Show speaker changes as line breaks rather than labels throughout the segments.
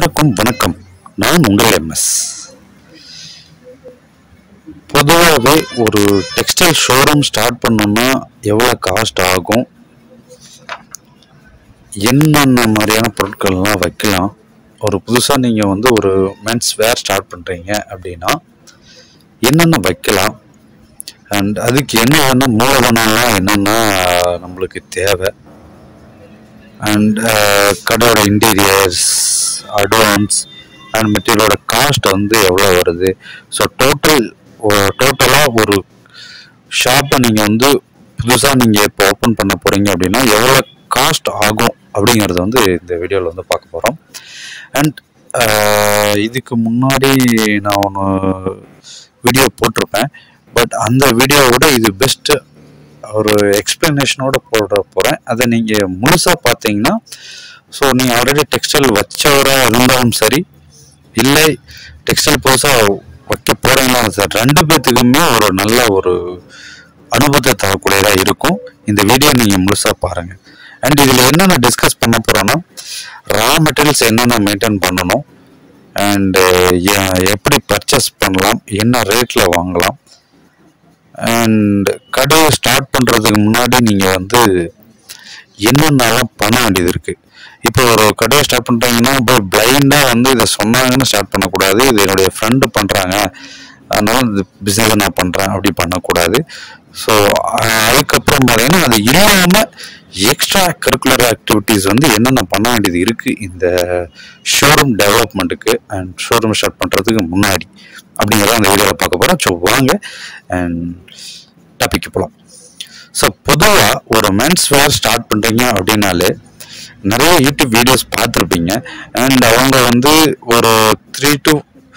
அனைவருக்கும் வணக்கம் நான் உங்கள் எம்எஸ் பொதுவாகவே ஒரு டெக்ஸ்டைல் ஷோரூம் ஸ்டார்ட் பண்ணணும்னா எவ்வளோ காஸ்ட் ஆகும் என்னென்ன மாதிரியான பொருட்கள்லாம் வைக்கலாம் ஒரு புதுசாக நீங்கள் வந்து ஒரு மென்ஸ் வேர் ஸ்டார்ட் பண்ணுறீங்க அப்படின்னா என்னென்ன வைக்கலாம் அண்ட் அதுக்கு என்னென்ன மூலதனம்லாம் என்னென்ன நம்மளுக்கு தேவை அண்ட் கடையோட இன்டீரியர்ஸ் அட்வான்ஸ் அண்ட் மெட்டீரியலோட காஸ்ட் வந்து எவ்வளோ வருது ஸோ டோட்டல் டோட்டலாக ஒரு ஷாப்பை நீங்கள் வந்து புதுசாக நீங்கள் இப்போ ஓப்பன் பண்ண போகிறீங்க அப்படின்னா எவ்வளோ காஸ்ட் ஆகும் அப்படிங்கிறத வந்து இந்த வீடியோவில் வந்து பார்க்க போகிறோம் அண்ட் இதுக்கு முன்னாடி நான் ஒன்று வீடியோ போட்டிருப்பேன் பட் அந்த வீடியோவோட இது பெஸ்ட்டு ஒரு எக்ஸ்பிளனேஷனோட போட போகிறேன் அதை நீங்கள் முழுசாக பார்த்தீங்கன்னா ஸோ நீங்கள் ஆல்ரெடி டெக்ஸ்டைல் வச்சவராக இருந்தாலும் சரி இல்லை டெக்ஸ்டைல் புதுசாக வைக்க போகிறீங்களாலும் சரி ரெண்டு பேர்த்துக்குமே ஒரு நல்ல ஒரு அனுபவத்தை தரக்கூடியதாக இருக்கும் இந்த வீடியோ நீங்கள் முழுசாக பாருங்கள் அண்ட் இதில் என்னென்ன டிஸ்கஸ் பண்ண போகிறோன்னா ரா மெட்டீரியல்ஸ் என்னென்ன மெயின்டைன் பண்ணணும் அண்டு எப்படி பர்ச்சேஸ் பண்ணலாம் என்ன ரேட்டில் வாங்கலாம் அண்ட் கடையை ஸ்டார்ட் பண்ணுறதுக்கு முன்னாடி நீங்கள் வந்து என்னென்னலாம் பண்ண வேண்டியது இருக்குது இப்போ ஒரு கடையை ஸ்டார்ட் பண்ணுறீங்கன்னா இப்போ பிளைண்டாக வந்து இதை சொன்னாங்கன்னு ஸ்டார்ட் பண்ணக்கூடாது இது என்னுடைய ஃப்ரெண்டு பண்ணுறாங்க அதனால இந்த பிஸ்னஸ் நான் பண்ணுறேன் அப்படி பண்ணக்கூடாது ஸோ அதுக்கப்புறம் பார்த்தீங்கன்னா அது இல்லாமல் எக்ஸ்ட்ரா கரிக்குலர் ஆக்டிவிட்டீஸ் வந்து என்னென்ன பண்ண வேண்டியது இருக்குது இந்த ஷோரூம் டெவலப்மெண்ட்டுக்கு அண்ட் ஷோரூம் ஸ்டார்ட் பண்ணுறதுக்கு முன்னாடி அப்படிங்கிறத அந்த வீடியோவில் பார்க்க போகிறோம் ஸோ வாங்க அண்ட் டாபிக் போகலாம் ஸோ பொதுவாக ஒரு மென்ஸ் வேர் ஸ்டார்ட் பண்ணுறீங்க அப்படின்னாலே நிறைய யூடியூப் வீடியோஸ் பார்த்துருப்பீங்க அண்ட் அவங்க வந்து ஒரு த்ரீ டு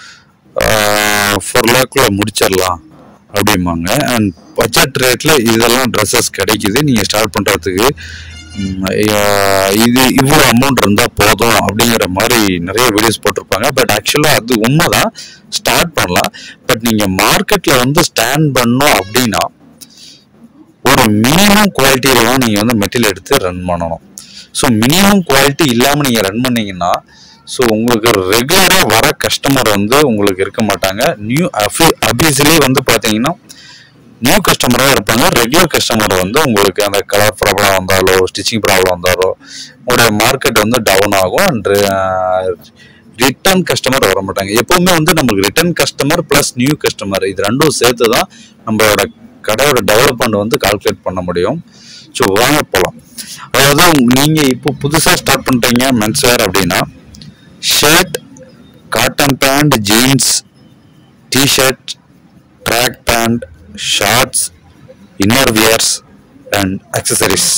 ஃபோர் லேக்குள்ள முடிச்சிடலாம் அப்படிம்பாங்க அண்ட் பட்ஜெட் ரேட்டில் இதெல்லாம் ட்ரெஸ்ஸஸ் கிடைக்குது நீங்கள் ஸ்டார்ட் பண்ணுறதுக்கு இது இவ்வளோ அமௌண்ட் இருந்தால் போதும் அப்படிங்கிற மாதிரி நிறைய வீடியோஸ் போட்டிருப்பாங்க பட் ஆக்சுவலாக அது உண்மைதான் ஸ்டார்ட் பண்ணலாம் பட் நீங்கள் மார்க்கெட்டில் வந்து ஸ்டாண்ட் பண்ணோம் அப்படின்னா ஒரு மினிமம் குவாலிட்டியில் தான் நீங்கள் வந்து மெட்டீரியல் எடுத்து ரன் பண்ணணும் ஸோ மினிமம் குவாலிட்டி இல்லாமல் நீங்கள் ரன் பண்ணீங்கன்னா ஸோ உங்களுக்கு ரெகுலராக வர கஸ்டமர் வந்து உங்களுக்கு இருக்க மாட்டாங்க நியூ அஃபி அபியஸ்லி வந்து பார்த்தீங்கன்னா நியூ கஸ்டமராக இருப்பாங்க ரெகுலர் கஸ்டமர் வந்து உங்களுக்கு அந்த கலர் ப்ராப்ளம் வந்தாலோ ஸ்டிச்சிங் ப்ராப்ளம் வந்தாலோ உங்களுடைய மார்க்கெட் வந்து டவுன் ஆகும் அண்ட் ரிட்டர்ன் கஸ்டமர் வர மாட்டாங்க எப்பவுமே வந்து நமக்கு return customer plus new customer இது ரெண்டும் சேர்த்து தான் நம்மளோட கடையோட டெவலப்மெண்ட் வந்து கால்குலேட் பண்ண முடியும் ஸோ வாங்க போகலாம் அதாவது நீங்கள் இப்போ புதுசாக ஸ்டார்ட் பண்ணுறீங்க மென்ஸ்வேர் அப்படின்னா shirt cotton pant jeans T shirt track pant shorts inner wears and accessories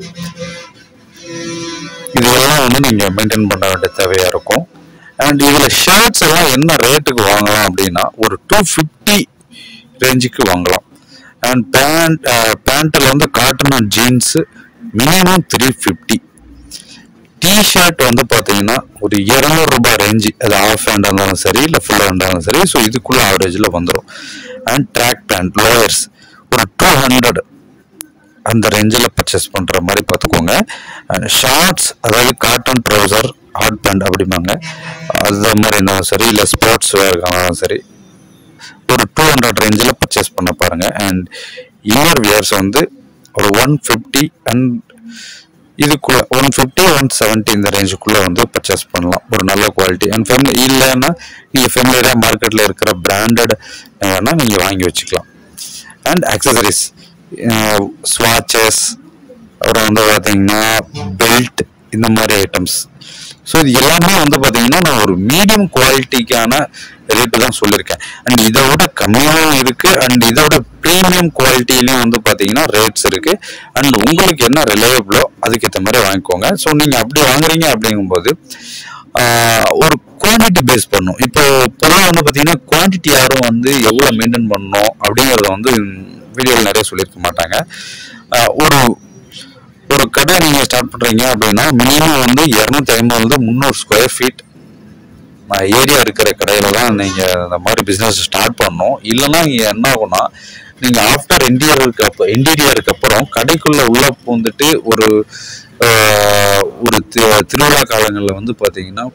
இதெல்லாம் வந்து நீங்கள் மெயின்டைன் பண்ண வேண்டிய தேவையாக இருக்கும் அண்ட் இதில் ஷர்ட்ஸ் எல்லாம் என்ன ரேட்டுக்கு வாங்கலாம் அப்படின்னா ஒரு டூ ஃபிஃப்டி ரேஞ்சுக்கு வாங்கலாம் அண்ட் பேண்ட் பேண்ட்டில் வந்து cotton and jeans minimum three fifty T shirt வந்து பார்த்தீங்கன்னா ஒரு இரநூறு ரூபாய் ரேஞ்சு அது ஆஃப் ஹேண்டாக இருந்தாலும் சரி இல்லை ஃபுல் ஹேண்டாக இருந்தாலும் சரி ஸோ இதுக்குள்ளே ஆவரேஜில் வந்துடும் அண்ட் ட்ராக் பேண்ட் லோயர்ஸ் ஒரு டூ ஹண்ட்ரட் அந்த ரேஞ்சில் பர்ச்சேஸ் பண்ணுற மாதிரி பார்த்துக்கோங்க அண்ட் ஷார்ட்ஸ் அதாவது காட்டன் ட்ரௌசர் ஹாட் பேண்ட் அப்படிம்பாங்க அது மாதிரி இருந்தாலும் சரி இல்லை ஸ்போர்ட்ஸ் வேர்னாலும் சரி ஒரு டூ ஹண்ட்ரட் ரேஞ்சில் பர்ச்சேஸ் பண்ண பாருங்க அண்ட் இன்னர் வியர்ஸ் வந்து ஒரு ஒன் ஃபிஃப்டி அண்ட் இதுக்குள்ள ஒன் ஃபிஃப்டி ஒன் செவன்ட்டி இந்த ரேஞ்சுக்குள்ளே வந்து பர்ச்சேஸ் பண்ணலாம் ஒரு நல்ல குவாலிட்டி அண்ட் ஃபெமிலி இல்லைன்னா நீங்கள் ஃபெமிலியராக மார்க்கெட்டில் இருக்கிற பிராண்டட் வேணால் நீங்கள் வாங்கி வச்சுக்கலாம் அண்ட் அக்சசரிஸ் ஸ்வாட்சஸ் அப்புறம் வந்து பார்த்தீங்கன்னா பெல்ட் இந்த மாதிரி ஐட்டம்ஸ் ஸோ இது எல்லாமே வந்து பார்த்தீங்கன்னா நான் ஒரு மீடியம் குவாலிட்டிக்கான ரேட்டு தான் சொல்லியிருக்கேன் அண்ட் இதை விட கம்மியாகவும் இருக்குது அண்ட் இதோட ப்ரீமியம் குவாலிட்டிலையும் வந்து பார்த்தீங்கன்னா ரேட்ஸ் இருக்குது அண்ட் உங்களுக்கு என்ன ரிலையபிளோ அதுக்கேற்ற மாதிரி வாங்கிக்கோங்க ஸோ நீங்கள் அப்படி வாங்குறீங்க அப்படிங்கும்போது ஒரு குவான்டிட்டி பேஸ் பண்ணும் இப்போ பொதுவாக வந்து பார்த்தீங்கன்னா குவான்டிட்டி யாரும் வந்து எவ்வளோ மெயின்டைன் பண்ணணும் அப்படிங்கிறத வந்து வீடியோவில் நிறைய சொல்லியிருக்க மாட்டாங்க ஒரு ஒரு கடை நீங்கள் ஸ்டார்ட் பண்ணுறீங்க அப்படின்னா மினிமம் வந்து இரநூத்தி ஐம்பதுலேருந்து முந்நூறு ஸ்கொயர் ஃபீட் ஏரியா இருக்கிற கடையில தான் நீங்கள் இந்த மாதிரி பிஸ்னஸ் ஸ்டார்ட் பண்ணணும் இல்லைன்னா இங்கே என்ன ஆகும்னா நீங்கள் ஆஃப்டர் இன்டீரியருக்கு அப்போ இன்டீரியருக்கு அப்புறம் கடைக்குள்ளே உள்ள பூந்துட்டு ஒரு ஆஹ், ஒரு தி- திருவிழா காலங்களில் வந்து பார்த்தீங்கன்னா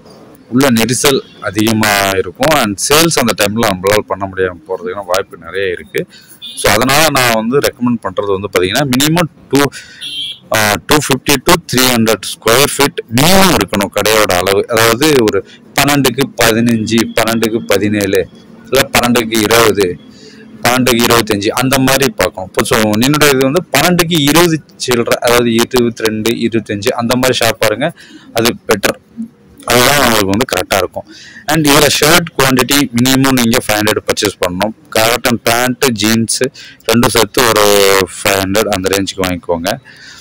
உள்ள நெரிசல் அதிகமாக இருக்கும் அண்ட் சேல்ஸ் அந்த டைமில் நம்மளால் பண்ண முடியாமல் போகிறதுக்கான வாய்ப்பு நிறைய இருக்குது ஸோ அதனால் நான் வந்து ரெக்கமெண்ட் பண்ணுறது வந்து பார்த்தீங்கன்னா minimum two two fifty to three hundred square feet minimum இருக்கணும் கடையோட அளவு அதாவது ஒரு பன்னெண்டுக்கு பதினஞ்சு பன்னெண்டுக்கு பதினேழு இல்லை பன்னெண்டுக்கு இருபது பன்னெண்டுக்கு இருபத்தஞ்சு அந்த மாதிரி பார்க்கணும் இப்போ ஸோ என்னோட இது வந்து பன்னெண்டுக்கு இருபது சில்லற அதாவது இருபத்தி ரெண்டு இருபத்தஞ்சு அந்த மாதிரி ஷாப் பாருங்க அது பெட்டர் அதுதான் உங்களுக்கு வந்து கரெக்டாக இருக்கும் அண்ட் இதில் ஷர்ட் குவான்டிட்டி மினிமம் நீங்கள் ஃபைவ் ஹண்ட்ரட் பர்ச்சேஸ் பண்ணணும் காட்டன் பேண்ட்டு ஜீன்ஸு ரெண்டும் சேர்த்து ஒரு ஃபைவ் ஹண்ட்ரட் அந்த ரேஞ்சுக்கு வாங்கிக்கோங்க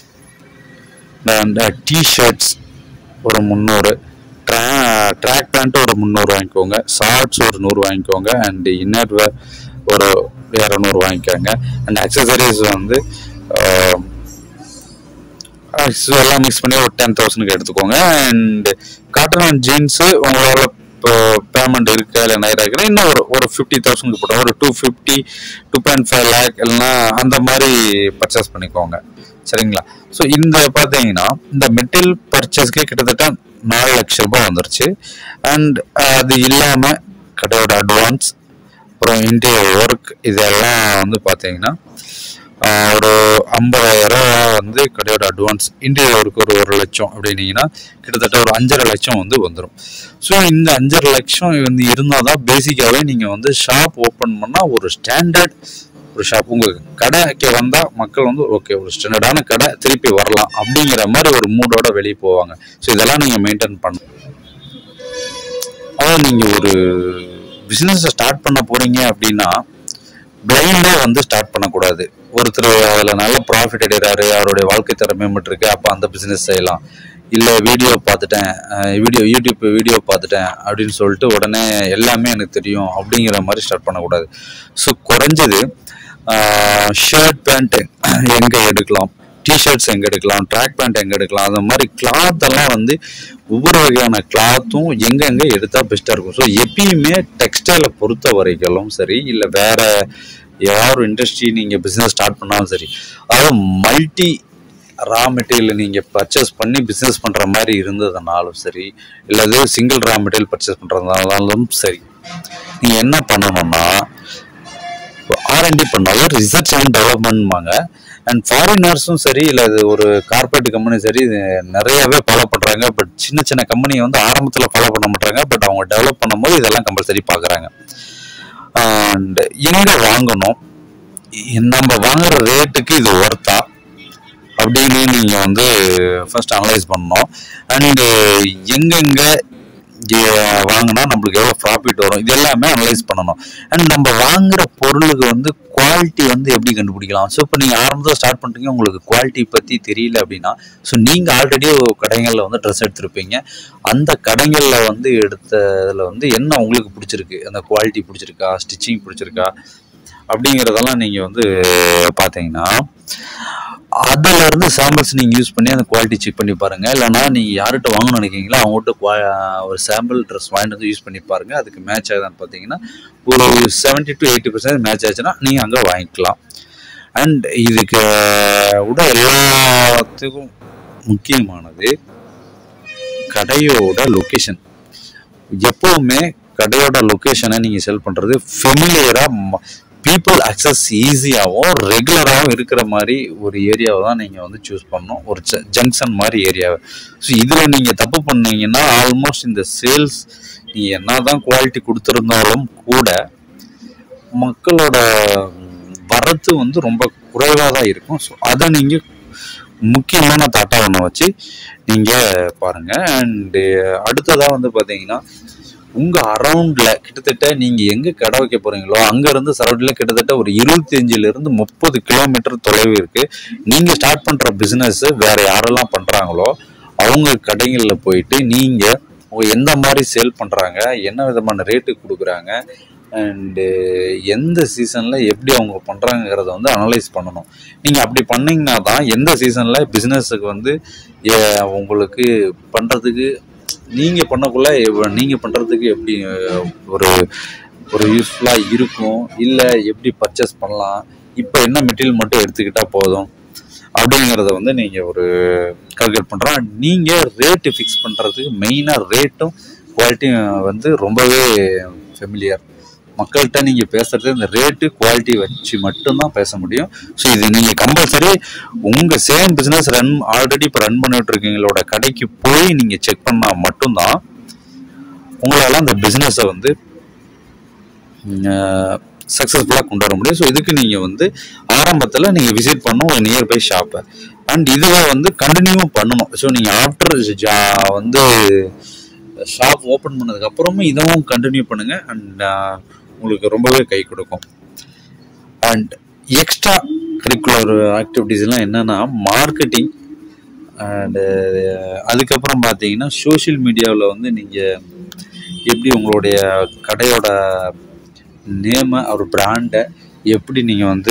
அண்ட் டிஷர்ட்ஸ் ஒரு முந்நூறு ட்ரா ட்ராக் பேண்ட் ஒரு முந்நூறு வாங்கிக்கோங்க ஷார்ட்ஸ் ஒரு நூறு வாங்கிக்கோங்க அண்ட் இன்னர் வேர் ஒரு இரநூறு வாங்கிக்கோங்க அண்ட் அக்சசரிஸ் வந்து ஆஹ், இது எல்லாம் மிக்ஸ் பண்ணி ஒரு டென் தௌசண்ட்க்கு எடுத்துக்கோங்க அண்ட் காட்டன் அண்ட் ஜீன்ஸு உங்களால் இப்போ பேமெண்ட் இருக்கா இல்லை நேரம் இருக்கிற இன்னும் ஒரு ஒரு ஃபிஃப்டி தௌசண்ட்க்கு போட்டோம் ஒரு two fifty two point five lakh இல்லைன்னா அந்த மாதிரி பர்ச்சேஸ் பண்ணிக்கோங்க சரிங்களா ஸோ இந்த பார்த்தீங்கன்னா இந்த மெட்டீரியல் பர்ச்சேஸ்க்கே கிட்டத்தட்ட நாலு லட்ச ரூபாய் வந்துருச்சு அண்ட் அது இல்லாமல் கடையோட அட்வான்ஸ் அப்புறம் இன்டீரியர் ஒர்க் இதெல்லாம் வந்து பார்த்தீங்கன்னா ஆஹ் ஒரு ஐம்பதாயிரம் ரூபா வந்து கடையோட அட்வான்ஸ் இன்டீரியர் ஒர்க் ஒரு ஒரு லட்சம் அப்படின்னீங்கன்னா கிட்டத்தட்ட ஒரு அஞ்சரை லட்சம் வந்து வந்துடும் ஸோ இந்த அஞ்சரை லட்சம் வந்து இருந்தால் தான் பேசிக்காகவே நீங்கள் வந்து ஷாப் ஓப்பன் பண்ணால் ஒரு ஸ்டாண்டர்ட் ஒரு ஷாப் உங்களுக்கு கடைக்கு வந்தால் மக்கள் வந்து ஓகே ஒரு ஸ்டாண்டர்டான கடை திருப்பி வரலாம் அப்படிங்கிற மாதிரி ஒரு மூடோட வெளியே போவாங்க ஸோ இதெல்லாம் நீங்கள் மெயின்டைன் பண்ணணும் அதாவது நீங்கள் ஒரு பிஸ்னஸை ஸ்டார்ட் பண்ண போறீங்க அப்படின்னா பிளைண்டாக வந்து ஸ்டார்ட் பண்ணக்கூடாது ஒருத்தர் அதில் நல்ல ப்ராஃபிட் அடைகிறாரு அவருடைய வாழ்க்கை தரம் மேம்பட்டுருக்கு அப்போ அந்த பிஸ்னஸ் செய்யலாம் இல்லை வீடியோ பார்த்துட்டேன் வீடியோ யூடியூப் வீடியோ பார்த்துட்டேன் அப்படின்னு சொல்லிட்டு உடனே எல்லாமே எனக்கு தெரியும் அப்படிங்கிற மாதிரி ஸ்டார்ட் பண்ணக்கூடாது ஸோ குறைஞ்சது ஷர்ட் பேண்ட்டு எங்கே எடுக்கலாம் டிஷர்ட்ஸ் எங்கே எடுக்கலாம் ட்ராக் பேண்ட் எங்கே எடுக்கலாம் அந்த மாதிரி கிளாத் எல்லாம் வந்து ஒவ்வொரு வகையான கிளாத்தும் எங்கெங்கே எடுத்தால் பெஸ்ட்டாக இருக்கும் ஸோ எப்பயுமே டெக்ஸ்டைலை பொறுத்த வரைக்கும் சரி இல்லை வேற யார் இண்டஸ்ட்ரி நீங்கள் பிஸ்னஸ் ஸ்டார்ட் பண்ணாலும் சரி அதாவது மல்டி ரா மெட்டீரியல் நீங்கள் பர்ச்சேஸ் பண்ணி பிஸ்னஸ் பண்ணுற மாதிரி இருந்ததுனாலும் சரி இல்லது சிங்கிள் ரா மெட்டீரியல் பர்ச்சேஸ் பண்ணுறதுனாலும் சரி நீங்கள் என்ன பண்ணணும்னா ஆர்என்டி பண்ணாலும் ரிசர்ச் அண்ட் டெவலப்மெண்ட்பாங்க அண்ட் ஃபாரினர்ஸும் சரி இல்லை இது ஒரு கார்பரேட் கம்பெனி சரி இது நிறையவே ஃபாலோ பண்ணுறாங்க பட் சின்ன சின்ன கம்பெனியை வந்து ஆரம்பத்தில் ஃபாலோ பண்ண மாட்டாங்க பட் அவங்க டெவலப் பண்ணும்போது இதெல்லாம் கம்பல்சரி பார்க்குறாங்க அண்ட் எங்கே வாங்கணும் இ- நம்ம வாங்குற ரேட்டுக்கு இது ஒர்த்தா அப்படின்னு நீங்கள் வந்து ஃபர்ஸ்ட் அனலைஸ் பண்ணணும் அண்டு எங்கெங்கே வாங்கினா நம்மளுக்கு எவ்வளோ ப்ராஃபிட் வரும் இது எல்லாமே அனலைஸ் பண்ணணும் அண்ட் நம்ம வாங்குற பொருளுக்கு வந்து குவாலிட்டி வந்து எப்படி கண்டுபிடிக்கலாம் ஸோ இப்போ நீங்கள் ஆரம்பத்தில் ஸ்டார்ட் பண்ணுறீங்க உங்களுக்கு குவாலிட்டி பற்றி தெரியல அப்படின்னா ஸோ நீங்கள் ஆல்ரெடி கடைகளில் வந்து ட்ரெஸ் எடுத்திருப்பீங்க அந்த கடைகளில் வந்து எடுத்ததில் வந்து என்ன உங்களுக்கு பிடிச்சிருக்கு அந்த குவாலிட்டி பிடிச்சிருக்கா ஸ்டிச்சிங் பிடிச்சிருக்கா அப்படிங்கிறதெல்லாம் நீங்கள் வந்து பார்த்தீங்கன்னா அதுல இருந்து சாம்பிள்ஸ் நீங்க யூஸ் பண்ணி அந்த குவாலிட்டி செக் பண்ணி பாருங்க இல்லைன்னா நீங்க யார்கிட்ட வாங்கணும்னு நினைக்கிறீங்களோ அவங்ககிட்ட qua- ஒரு சாம்பிள் ட்ரெஸ் வாங்கிட்டு வந்து யூஸ் பண்ணி பாருங்க அதுக்கு மேட்ச் ஆகுதான்னு பார்த்தீங்கன்னா ஒரு seventy to eighty percent match ஆச்சுன்னா நீங்க அங்க வாங்கிக்கலாம் அண்ட் இதுக்கு விட எல்லாத்துக்கும் முக்கியமானது கடையோட லொக்கேஷன் எப்பவுமே கடையோட லொக்கேஷனை நீங்கள் செல் பண்ணுறது ஃபெமிலியராக பீப்புள் அக்சஸ் ஈஸியாகவும் ரெகுலராகவும் இருக்கிற மாதிரி ஒரு ஏரியாவை தான் நீங்கள் வந்து சூஸ் பண்ணணும் ஒரு ஜங்ஷன் மாதிரி ஏரியாவை ஸோ இதில் நீங்கள் தப்பு பண்ணீங்கன்னா ஆல்மோஸ்ட் இந்த சேல்ஸ் நீங்கள் என்ன தான் குவாலிட்டி கொடுத்துருந்தாலும் கூட மக்களோட வரத்து வந்து ரொம்ப குறைவாக தான் இருக்கும் ஸோ அதை நீங்கள் முக்கியமான தாட்டா ஒன்று வச்சு நீங்கள் பாருங்கள் அண்டு அடுத்ததாக வந்து பார்த்தீங்கன்னா உங்கள் அரவுண்டில் கிட்டத்தட்ட நீங்கள் எங்கே கடை வைக்க போகிறீங்களோ அங்கேருந்து சரௌண்டில் கிட்டத்தட்ட ஒரு இருபத்தஞ்சிலேருந்து முப்பது கிலோமீட்டர் தொலைவு இருக்குது நீங்கள் ஸ்டார்ட் பண்ணுற பிஸ்னஸ் வேறு யாரெல்லாம் பண்ணுறாங்களோ அவங்க கடைகளில் போயிட்டு நீங்கள் எந்த மாதிரி சேல் பண்ணுறாங்க என்ன விதமான ரேட்டு கொடுக்குறாங்க அண்டு எந்த சீசனில் எப்படி அவங்க பண்ணுறாங்கிறத வந்து அனலைஸ் பண்ணணும் நீங்கள் அப்படி பண்ணீங்கன்னா தான் எந்த சீசனில் பிஸ்னஸுக்கு வந்து ஏ- உங்களுக்கு பண்ணுறதுக்கு நீங்கள் பண்ணக்குள்ள எவ்வ- நீங்கள் பண்ணுறதுக்கு எப்படி அஹ், ஒரு ஒரு யூஸ்ஃபுல்லாக இருக்கும் இல்லை எப்படி பர்ச்சேஸ் பண்ணலாம் இப்போ என்ன மெட்டீரியல் மட்டும் எடுத்துக்கிட்டால் போதும் அப்படிங்கிறத வந்து நீங்கள் ஒரு கால்குலேட் பண்ணுறோம் நீங்கள் ரேட்டு ஃபிக்ஸ் பண்ணுறதுக்கு மெயினாக ரேட்டும் குவாலிட்டி வந்து ரொம்பவே ஃபெமிலியர் மக்கள்கிட்ட நீங்கள் பேசுறது இந்த ரேட்டு குவாலிட்டி வச்சு மட்டும்தான் பேச முடியும் ஸோ இது நீங்கள் கம்பல்சரி உங்கள் சேம் பிஸ்னஸ் ரன் ஆல்ரெடி இப்போ ரன் பண்ணிட்டு இருக்கீங்களோட கடைக்கு போய் நீங்கள் செக் பண்ணால் மட்டும்தான் உங்களால் அந்த பிஸ்னஸை வந்து சக்ஸஸ்ஃபுல்லாக கொண்டு வர முடியும் ஸோ இதுக்கு நீங்கள் வந்து ஆரம்பத்தில் நீங்கள் விசிட் பண்ணணும் ஒரு நியர்பை ஷாப்பை அண்ட் இதுவை வந்து கண்டினியூ பண்ணணும் ஸோ நீங்கள் ஆஃப்டர் வந்து ஷாப் ஓப்பன் பண்ணதுக்கு அப்புறமும் இதுவும் கண்டினியூ பண்ணுங்கள் அண்ட் உங்களுக்கு ரொம்பவே கை கொடுக்கும் அண்ட் எக்ஸ்ட்ரா கரிக்குலர் ஆக்டிவிட்டீஸ்லாம் என்னென்னா மார்க்கெட்டிங் அண்டு அதுக்கப்புறம் பார்த்தீங்கன்னா சோஷியல் மீடியாவில் வந்து நீங்கள் எப்படி உங்களுடைய கடையோட நேமை ஒரு பிராண்டை எப்படி நீங்கள் வந்து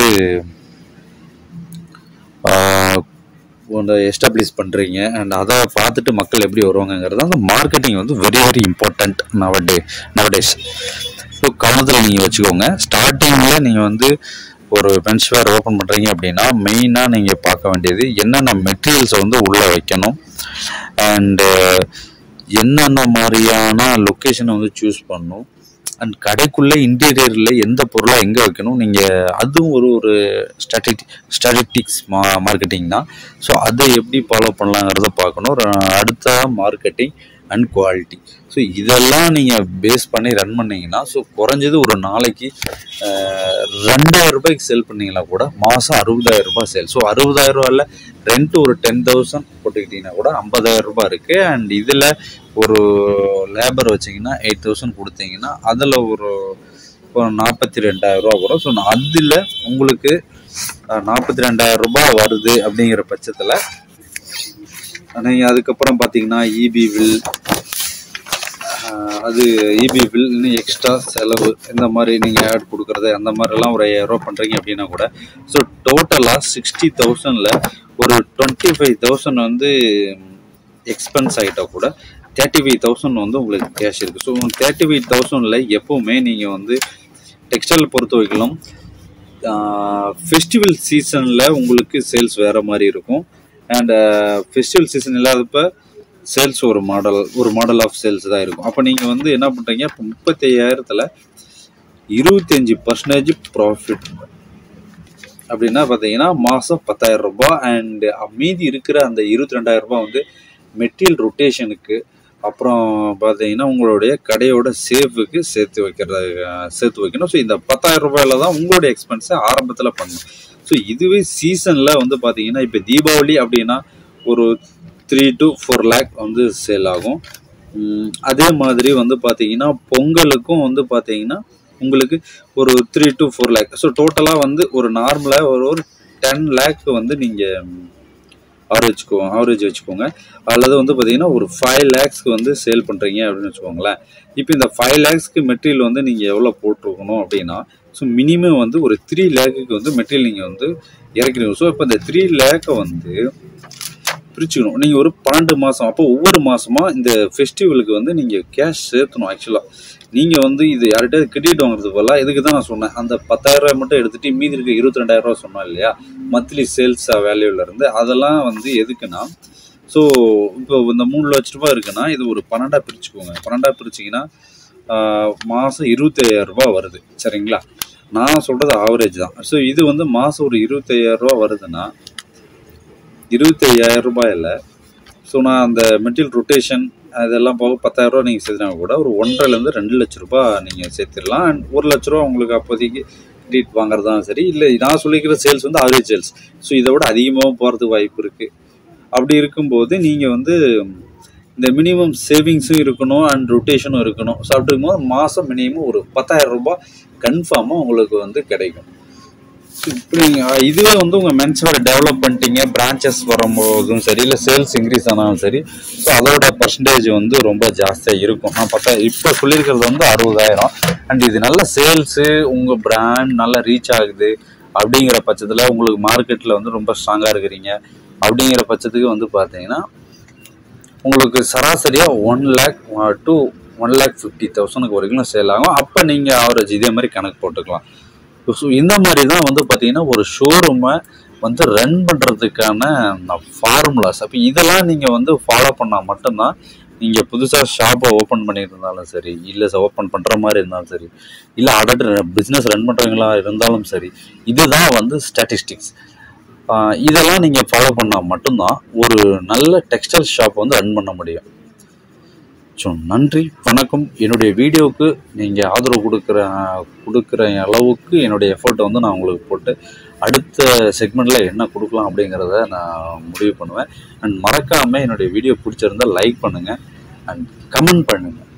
ஒன்று எஸ்டாப்ளிஷ் பண்ணுறீங்க அண்ட் அதை பார்த்துட்டு மக்கள் எப்படி வருவாங்கங்கிறது அந்த மார்க்கெட்டிங் வந்து very very important nowaday nowadays so கவனத்தில் நீங்கள் வச்சுக்கோங்க ஸ்டார்டிங்கில் நீங்கள் வந்து ஒரு மென்ஸ் வேர் ஓப்பன் பண்ணுறீங்க அப்படின்னா மெயினாக நீங்கள் பார்க்க வேண்டியது என்னென்ன மெட்டீரியல்ஸை வந்து உள்ளே வைக்கணும் அண்டு என்னென்ன மாதிரியான லொக்கேஷனை வந்து சூஸ் பண்ணணும் அண்ட் கடைக்குள்ளே இன்டீரியரில் எந்த பொருளை எங்கே வைக்கணும் நீங்கள் அதுவும் ஒரு ஒரு ஸ்டாட்டிக் ஸ்டாட்டிஸ்டிக்ஸ் மா மார்க்கெட்டிங் தான் ஸோ அதை எப்படி ஃபாலோ பண்ணலாங்கிறத பார்க்கணும் ர- அடுத்த மார்க்கெட்டிங் அண்ட் குவாலிட்டி ஸோ இதெல்லாம் நீங்கள் பேஸ் பண்ணி ரன் பண்ணீங்கன்னா ஸோ குறைஞ்சது ஒரு நாளைக்கு அஹ், ரெண்டாயிரம் ரூபாய்க்கு செல் பண்ணீங்கன்னா கூட மாதம் அறுபதாயிரம் ரூபாய் சேல் ஸோ அறுபதாயிரம் ரூபாயில் ரெண்ட் ஒரு டென் தௌசண்ட் போட்டுக்கிட்டிங்கன்னா கூட ஐம்பதாயிரம் ரூபாய் இருக்குது அண்ட் இதில் ஒரு லேபர் வச்சிங்கன்னா எயிட் தௌசண்ட் கொடுத்தீங்கன்னா அதில் ஒரு ஒரு நாற்பத்தி ரெண்டாயிரம் ரூபா வரும் ஸோ அதில் உங்களுக்கு நாற்பத்தி ரெண்டாயிரம் ரூபாய் வருது அப்படிங்கிற பட்சத்தில் நீங்கள் அதுக்கப்புறம் பார்த்தீங்கன்னா இபி வில் அது இபி பில் இன்னும் எக்ஸ்ட்ரா செலவு இந்த மாதிரி நீங்கள் ஆட் கொடுக்குறது அந்த மாதிரிலாம் ஒரு ஐயாயிரரூவா பண்ணுறீங்க அப்படின்னா கூட ஸோ டோட்டலாக சிக்ஸ்டி தௌசண்டில் ஒரு டுவெண்ட்டி ஃபைவ் தௌசண்ட் வந்து எக்ஸ்பென்ஸ் ஆகிட்டா கூட தேர்ட்டி ஃபைவ் தௌசண்ட் வந்து உங்களுக்கு கேஷ் இருக்குது ஸோ தேர்ட்டி ஃபைவ் தௌசண்டில் எப்போவுமே நீங்கள் வந்து டெக்ஸ்டைல் பொறுத்த வரைக்கும் ஃபெஸ்டிவல் சீசனில் உங்களுக்கு சேல்ஸ் வேறு மாதிரி இருக்கும் அண்ட் ஃபெஸ்டிவல் சீசன் இல்லாதப்ப சேல்ஸ் ஒரு மாடல் ஒரு மாடல் ஆஃப் சேல்ஸ் தான் இருக்கும் அப்போ நீங்கள் வந்து என்ன பண்ணுறீங்க இப்போ முப்பத்தி ஐயாயிரத்தில் இருபத்தஞ்சி பர்சன்டேஜ் ப்ராஃபிட் அப்படின்னா பார்த்தீங்கன்னா மாதம் பத்தாயிரம் ரூபாய் அண்ட் மீதி இருக்கிற அந்த இருபத்தி ரெண்டாயிரம் ரூபாய் வந்து மெட்டீரியல் ரொட்டேஷனுக்கு அப்புறம் பார்த்தீங்கன்னா உங்களுடைய கடையோட சேஃபுக்கு சேர்த்து வைக்கிறது அஹ், சேர்த்து வைக்கணும் ஸோ இந்த பத்தாயிரம் ரூபாயில தான் உங்களுடைய எக்ஸ்பென்ஸை ஆரம்பத்தில் பண்ணணும் ஸோ இதுவே சீசனில் வந்து பார்த்தீங்கன்னா இப்போ தீபாவளி அப்படின்னா ஒரு த்ரீ டு ஃபோர் லேக் வந்து சேல் ஆகும் உம், அதே மாதிரி வந்து பார்த்தீங்கன்னா பொங்கலுக்கும் வந்து பார்த்தீங்கன்னா உங்களுக்கு ஒரு three to four lakh so டோட்டலாக வந்து ஒரு நார்மலாக ஒரு ஒரு டென் லேக் வந்து நீங்கள் ஆவரேஜ் வச்சுக்கோ ஆவரேஜ் வச்சுக்கோங்க அல்லது வந்து பார்த்தீங்கன்னா ஒரு ஃபைவ் லேக்ஸ்க்கு வந்து சேல் பண்ணுறீங்க அப்படின்னு வச்சுக்கோங்களேன் இப்போ இந்த ஃபைவ் லேக்ஸ்க்கு மெட்டீரியல் வந்து நீங்கள் எவ்வளோ போட்டிருக்கணும் அப்படின்னா ஸோ மினிமம் வந்து ஒரு த்ரீ லேக்குக்கு வந்து மெட்டீரியல் நீங்கள் வந்து இறக்கிடுங்க ஸோ இப்போ இந்த த்ரீ லேக்கை வந்து பிரிச்சுக்கணும் நீங்கள் ஒரு பன்னெண்டு மாதம் அப்போ ஒவ்வொரு மாதமா இந்த ஃபெஸ்டிவலுக்கு வந்து நீங்கள் கேஷ் சேர்த்தணும் ஆக்சுவலாக நீங்கள் வந்து இது யார்கிட்டயாவது கிரெடிட் வாங்குறது போல இதுக்கு தான் நான் சொன்னேன் அந்த பத்தாயிரம் ரூபாய் மட்டும் எடுத்துட்டு மீதி இருக்க இருபத்தி ரெண்டாயிரம் ரூபாய் சொன்னோம் இல்லையா மந்த்லி சேல்ஸ் வேல்யூல இருந்து அதெல்லாம் வந்து எதுக்குன்னா ஸோ இப்போ இந்த மூணு லட்ச ரூபாய் இருக்குன்னா இது ஒரு பன்னெண்டா பிரிச்சுக்கோங்க பன்னெண்டா பிரிச்சிங்கன்னா மாதம் இருபத்தையாயிரம் ரூபாய் வருது சரிங்களா நான் சொல்கிறது ஆவரேஜ் தான் ஸோ இது வந்து மாதம் ஒரு இருபத்தையாயிரம் ரூபாய் வருதுன்னா இருபத்தையாயிரம் ரூபாயில் ஸோ நான் அந்த மெட்டீரியல் ரொட்டேஷன் அதெல்லாம் போக பத்தாயிரம் ரூபா நீங்கள் சேர்த்துனா கூட ஒரு ஒன்றரைலேருந்து ரெண்டு லட்ச ரூபாய் நீங்கள் சேர்த்துடலாம் அண்ட் ஒரு லட்ச ரூபா உங்களுக்கு அப்போதைக்கு கிரெடிட் வாங்குறதாலும் சரி இல்லை நான் சொல்லிக்கிற சேல்ஸ் வந்து ஆவரேஜ் சேல்ஸ் ஸோ இதை விட அதிகமாகவும் போகிறதுக்கு வாய்ப்பு இருக்குது அப்படி இருக்கும்போது நீங்கள் வந்து இந்த மினிமம் சேவிங்ஸும் இருக்கணும் அண்ட் ரொட்டேஷனும் இருக்கணும் ஸோ அப்படி இருக்கும்போது மாதம் மினிமம் ஒரு பத்தாயிரம் ரூபாய் கன்ஃபார்மாக உங்களுக்கு வந்து கிடைக்கும் இப்படி நீங்க- இதுவே வந்து உங்கள் மென்ஸ் வேறு டெவலப் பண்ணிட்டீங்க பிரான்ச்சஸ் வரும்போதும் சரி இல்லை சேல்ஸ் இன்க்ரீஸ் ஆனாலும் சரி ஸோ அதோட பர்சன்டேஜ் வந்து ரொம்ப ஜாஸ்தியாக இருக்கும் நான் பார்த்தா இப்போ சொல்லியிருக்கிறது வந்து அறுபதாயிரம் அண்ட் இது நல்ல சேல்ஸு உங்கள் பிராண்ட் நல்லா ரீச் ஆகுது அப்படிங்கிற பட்சத்தில் உங்களுக்கு மார்க்கெட்டில் வந்து ரொம்ப ஸ்ட்ராங்காக இருக்கிறீங்க அப்படிங்கிற பட்சத்துக்கு வந்து பார்த்தீங்கன்னா உங்களுக்கு சராசரியாக one lakh to one lakh fifty தௌசண்ட்க்கு வரைக்கும் சேல் ஆகும் அப்போ நீங்கள் ஆவரேஜ் இதே மாதிரி கணக்கு போட்டுக்கலாம் ஸோ இந்த மாதிரி தான் வந்து பார்த்தீங்கன்னா ஒரு ஷோரூமை வந்து ரன் பண்ணுறதுக்கான ஃபார்முலாஸ் அப்போ இதெல்லாம் நீங்கள் வந்து ஃபாலோ பண்ணால் மட்டும்தான் நீங்கள் புதுசாக ஷாப்பை ஓப்பன் பண்ணியிருந்தாலும் சரி இல்லை ஓப்பன் பண்ணுற மாதிரி இருந்தாலும் சரி இல்லை ஆல்ரெடி பிஸ்னஸ் ரன் பண்ணுறவங்களா இருந்தாலும் சரி இதுதான் வந்து ஸ்டாட்டிஸ்டிக்ஸ் இதெல்லாம் நீங்கள் ஃபாலோ பண்ணால் மட்டும்தான் ஒரு நல்ல டெக்ஸ்டைல் ஷாப் வந்து ரன் பண்ண முடியும் ஸோ நன்றி வணக்கம் என்னுடைய வீடியோவுக்கு நீங்கள் ஆதரவு கொடுக்குற கொடுக்குற அளவுக்கு என்னுடைய எஃபர்ட்டை வந்து நான் உங்களுக்கு போட்டு அடுத்த செக்மெண்ட்டில் என்ன கொடுக்கலாம் அப்படிங்கிறத நான் முடிவு பண்ணுவேன் அண்ட் மறக்காமல் என்னுடைய வீடியோ பிடிச்சிருந்தா லைக் பண்ணுங்கள் அண்ட் கமெண்ட் பண்ணுங்கள்